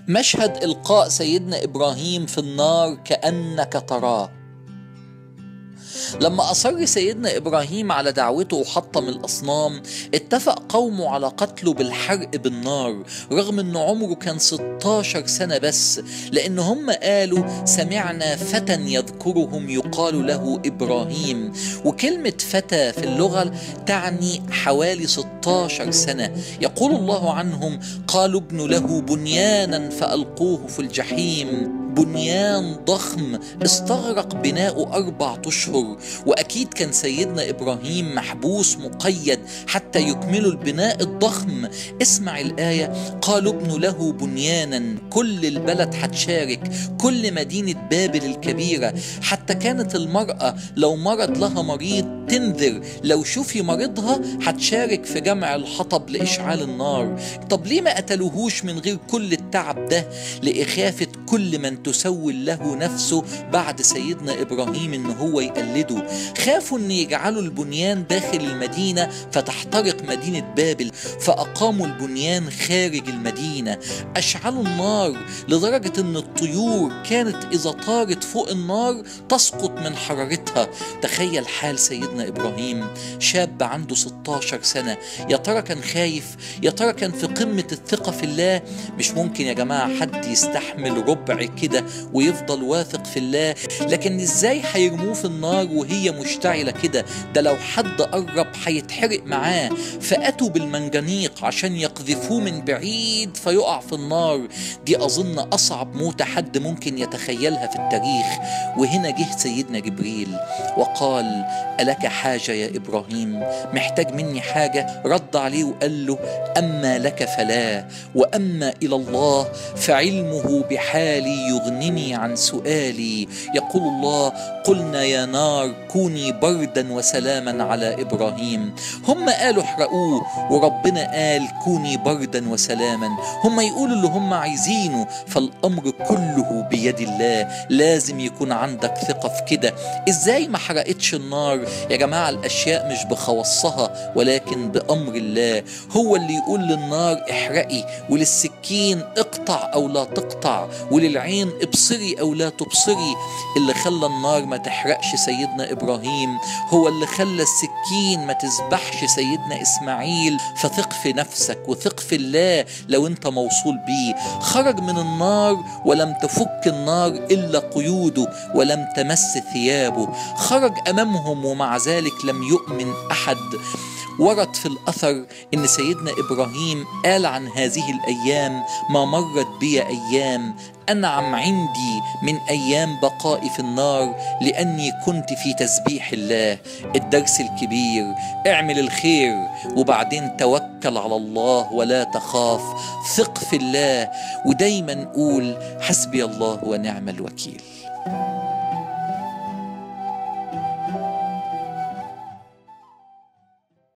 مشهد إلقاء سيدنا إبراهيم في النار كأنك تراه لما أصر سيدنا إبراهيم على دعوته وحطم الأصنام اتفق قومه على قتله بالحرق بالنار رغم أنه عمره كان 16 سنة بس لأن هم قالوا سمعنا فتى يذكرهم يقال له إبراهيم وكلمة فتى في اللغة تعني حوالي 16 سنة يقول الله عنهم قالوا ابن له بنيانا فألقوه في الجحيم بنيان ضخم استغرق بناؤه أربعة أشهر وأكيد كان سيدنا إبراهيم محبوس مقيد حتى يكملوا البناء الضخم اسمع الآية قالوا ابن له بنيانا كل البلد هتشارك كل مدينة بابل الكبيرة حتى كانت المرأة لو مرض لها مريض تنذر لو شوفي مريضها هتشارك في جمع الحطب لإشعال النار طب ليه ما قتلوهوش من غير كل التعب ده لإخافة كل من تسول له نفسه بعد سيدنا إبراهيم إن هو يقلده خافوا إن يجعلوا البنيان داخل المدينة فتحترق مدينة بابل فأقاموا البنيان خارج المدينة أشعلوا النار لدرجة إن الطيور كانت إذا طارت فوق النار تسقط من حرارتها تخيل حال سيدنا إبراهيم شاب عنده 16 سنة يا ترى كان خايف يا ترى كان في قمة الثقة في الله مش ممكن يا جماعة حد يستحمل ربع كده ويفضل واثق في الله لكن ازاي هيرموه في النار وهي مشتعلة كده ده لو حد قرب هيتحرق معاه فأتوا بالمنجنيق عشان يقذفوه من بعيد فيقع في النار دي أظن أصعب موتة حد ممكن يتخيلها في التاريخ وهنا جه سيدنا جبريل وقال ألك حاجة يا إبراهيم محتاج مني حاجة رد عليه وقال له أما لك فلا وأما إلى الله فعلمه بحالي يغنني عن سؤالي يقول الله قلنا يا نار كوني بردا وسلاما على إبراهيم هم قالوا احرقوه وربنا قال كوني بردا وسلاما هم يقولوا اللي هم عايزينه فالأمر كله بيد الله لازم يكون عندك ثقة في كده إزاي ما حرقتش النار يا جماعة الأشياء مش بخواصها ولكن بأمر الله هو اللي يقول للنار احرقي وللسكين اقطع أو لا تقطع وللعين ابصري أو لا تبصري اللي خلى النار ما تحرقش سيدنا إبراهيم هو اللي خلى السكين ما تذبحش سيدنا إسماعيل فثق في نفسك وثق في الله لو أنت موصول بيه خرج من النار ولم تفك النار إلا قيوده ولم تمس ثيابه خرج أمامهم ومع ذلك لم يؤمن أحد ورد في الأثر إن سيدنا إبراهيم قال عن هذه الأيام ما مرت بي أيام أنعم عندي من أيام بقائي في النار لأني كنت في تسبيح الله الدرس الكبير اعمل الخير وبعدين توكل على الله ولا تخاف ثق في الله ودايما قول حسبي الله ونعم الوكيل